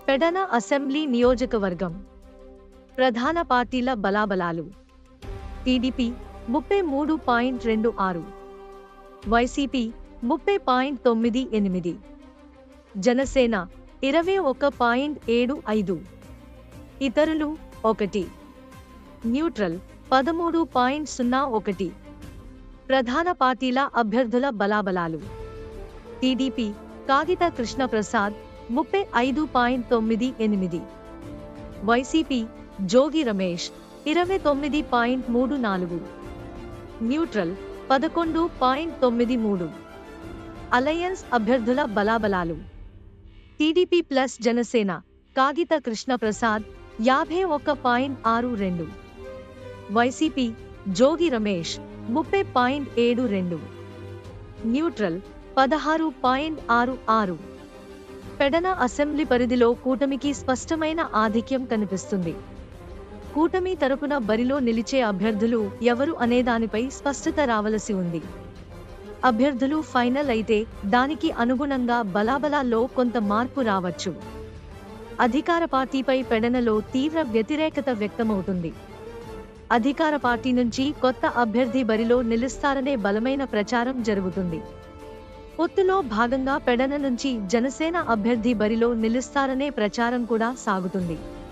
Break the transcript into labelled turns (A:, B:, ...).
A: Pedana assembly నియోజకవర్గం ప్రధాన పార్టీల బలాబలాలు టీడీపీ ముప్పై మూడు పాయింట్ రెండు ఆరు వైసీపీ ముప్పై పాయింట్ తొమ్మిది ఎనిమిది జనసేన ఇరవై ఒక పాయింట్ ఏడు ఐదు ఇతరులు ఒకటి న్యూట్రల్ పదమూడు పాయింట్ సున్నా ఒకటి ప్రధాన పార్టీల అభ్యర్థుల బలాబలాలు టీడీపీ కాగిత కృష్ణప్రసాద్ ముప్పై ఐదు పాయింట్ తొమ్మిది ఎనిమిది వైసీపీ జోగి రమేష్ ఇరవై తొమ్మిది పాయింట్ మూడు నాలుగు న్యూట్రల్ పదకొండు పాయింట్ తొమ్మిది మూడు అలయన్స్ అభ్యర్థుల బలాబలాలు టీడీపీ ప్లస్ జనసేన కాగిత కృష్ణప్రసాద్ యాభై ఒక్క పాయింట్ ఆరు రెండు వైసీపీ జోగి రమేష్ ముప్పై పాయింట్ ఏడు రెండు న్యూట్రల్ పదహారు పాయింట్ ఆరు ఆరు పెడన అసెంబ్లీ పరిధిలో కూటమికి స్పష్టమైన ఆధిక్యం కనిపిస్తుంది కూటమి తరపున బరిలో నిలిచే అభ్యర్థులు ఎవరు అనేదానిపై స్పష్టత రావలసి ఉంది అభ్యర్థులు ఫైనల్ అయితే దానికి అనుగుణంగా బలాబలాల్లో కొంత మార్పు రావచ్చు అధికార పార్టీపై పెడనలో తీవ్ర వ్యతిరేకత వ్యక్తమవుతుంది అధికార పార్టీ నుంచి కొత్త అభ్యర్థి బరిలో నిలుస్తారనే బలమైన ప్రచారం జరుగుతుంది పొత్తులో భాగంగా పెడన నుంచి జనసేన అభ్యర్థి బరిలో నిలుస్తారనే ప్రచారం కూడా సాగుతుంది